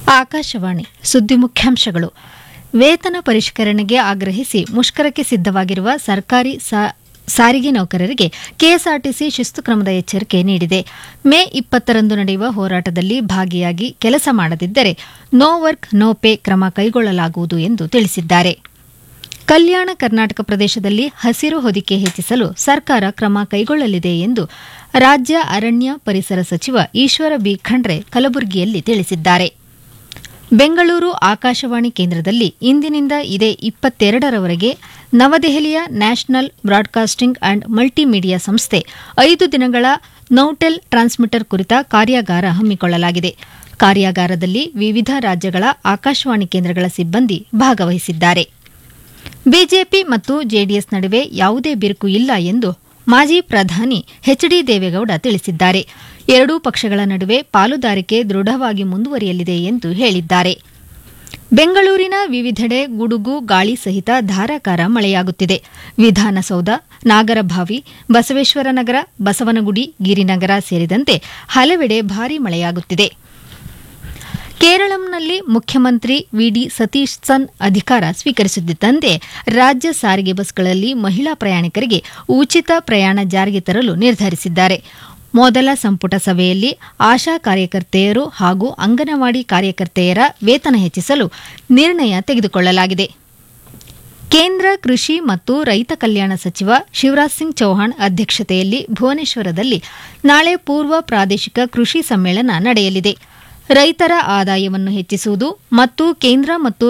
ಆಕಾಶವಾಣಿ ಸುದ್ದಿ ಮುಖ್ಯಾಂಶಗಳು ವೇತನ ಪರಿಷ್ಕರಣೆಗೆ ಆಗ್ರಹಿಸಿ ಮುಷ್ಕರಕ್ಕೆ ಸಿದ್ದವಾಗಿರುವ ಸರ್ಕಾರಿ ಸಾ- ಸಾರಿಗೆ ನೌಕರರಿಗೆ ಕೆಎಸ್ಆರ್ಟಿಸಿ ಶಿಸ್ತು ಕ್ರಮದ ಎಚ್ಚರಿಕೆ ನೀಡಿದೆ ಮೇ ಇಪ್ಪತ್ತರಂದು ನಡೆಯುವ ಹೋರಾಟದಲ್ಲಿ ಭಾಗಿಯಾಗಿ ಕೆಲಸ ಮಾಡದಿದ್ದರೆ ನೋ ವರ್ಕ್ ನೋ ಪೇ ಕ್ರಮ ಕೈಗೊಳ್ಳಲಾಗುವುದು ಎಂದು ತಿಳಿಸಿದ್ದಾರೆ ಕಲ್ಯಾಣ ಕರ್ನಾಟಕ ಪ್ರದೇಶದಲ್ಲಿ ಹಸಿರು ಹೊದಿಕೆ ಹೆಚ್ಚಿಸಲು ಸರ್ಕಾರ ಕ್ರಮ ಕೈಗೊಳ್ಳಲಿದೆ ಎಂದು ರಾಜ್ಯ ಅರಣ್ಯ ಪರಿಸರ ಸಚಿವ ಈಶ್ವರ ಬಿ ಖಂಡ್ರೆ ಕಲಬುರಗಿಯಲ್ಲಿ ತಿಳಿಸಿದ್ದಾರೆ ಬೆಂಗಳೂರು ಆಕಾಶವಾಣಿ ಕೇಂದ್ರದಲ್ಲಿ ಇಂದಿನಿಂದ ಇದೇ ಇಪ್ಪತ್ತೆರಡರವರೆಗೆ ನವದೆಹಲಿಯ ನ್ಯಾಷನಲ್ ಬ್ರಾಡ್ಕಾಸ್ಟಿಂಗ್ ಅಂಡ್ ಮಲ್ಟಿಮೀಡಿಯಾ ಸಂಸ್ಥೆ ಐದು ದಿನಗಳ ನೌಟೆಲ್ ಟ್ರಾನ್ಸ್ಮಿಟರ್ ಕುರಿತ ಕಾರ್ಯಾಗಾರ ಹಮ್ಮಿಕೊಳ್ಳಲಾಗಿದೆ ಕಾರ್ಯಾಗಾರದಲ್ಲಿ ವಿವಿಧ ರಾಜ್ಯಗಳ ಆಕಾಶವಾಣಿ ಕೇಂದ್ರಗಳ ಸಿಬ್ಬಂದಿ ಭಾಗವಹಿಸಿದ್ದಾರೆ ಬಿಜೆಪಿ ಮತ್ತು ಜೆಡಿಎಸ್ ನಡುವೆ ಯಾವುದೇ ಬಿರುಕು ಇಲ್ಲ ಎಂದು ಮಾಜಿ ಪ್ರಧಾನಿ ಎಚ್ಡಿ ದೇವೇಗೌಡ ತಿಳಿಸಿದ್ದಾರೆ ಎರಡೂ ಪಕ್ಷಗಳ ನಡುವೆ ಪಾಲುದಾರಿಕೆ ದೃಢವಾಗಿ ಮುಂದುವರಿಯಲಿದೆ ಎಂದು ಹೇಳಿದ್ದಾರೆ ಬೆಂಗಳೂರಿನ ವಿವಿಧೆಡೆ ಗುಡುಗು ಗಾಳಿ ಸಹಿತ ಧಾರಾಕಾರ ಮಳೆಯಾಗುತ್ತಿದೆ ವಿಧಾನಸೌಧ ನಾಗರಭಾವಿ ಬಸವೇಶ್ವರನಗರ ಬಸವನಗುಡಿ ಗಿರಿನಗರ ಸೇರಿದಂತೆ ಹಲವೆಡೆ ಭಾರೀ ಮಳೆಯಾಗುತ್ತಿದೆ ಕೇರಳಂನಲ್ಲಿ ಮುಖ್ಯಮಂತ್ರಿ ವಿಡಿ ಸತೀಶನ್ ಅಧಿಕಾರ ಸ್ವೀಕರಿಸುತ್ತಿದ್ದಂತೆ ರಾಜ್ಯ ಸಾರಿಗೆ ಬಸ್ಗಳಲ್ಲಿ ಮಹಿಳಾ ಪ್ರಯಾಣಿಕರಿಗೆ ಉಚಿತ ಪ್ರಯಾಣ ಜಾರಿಗೆ ತರಲು ನಿರ್ಧರಿಸಿದ್ದಾರೆ ಮೊದಲ ಸಂಪುಟ ಸಭೆಯಲ್ಲಿ ಆಶಾ ಕಾರ್ಯಕರ್ತೆಯರು ಹಾಗೂ ಅಂಗನವಾಡಿ ಕಾರ್ಯಕರ್ತೆಯರ ವೇತನ ಹೆಚ್ಚಿಸಲು ನಿರ್ಣಯ ತೆಗೆದುಕೊಳ್ಳಲಾಗಿದೆ ಕೇಂದ್ರ ಕೃಷಿ ಮತ್ತು ರೈತ ಕಲ್ಯಾಣ ಸಚಿವ ಶಿವರಾಜ್ ಸಿಂಗ್ ಚೌಹಾಣ್ ಅಧ್ಯಕ್ಷತೆಯಲ್ಲಿ ಭುವನೇಶ್ವರದಲ್ಲಿ ನಾಳೆ ಪೂರ್ವ ಪ್ರಾದೇಶಿಕ ಕೃಷಿ ಸಮ್ಮೇಳನ ನಡೆಯಲಿದೆ ರೈತರ ಆದಾಯವನ್ನು ಹೆಚ್ಚಿಸುವುದು ಮತ್ತು ಕೇಂದ್ರ ಮತ್ತು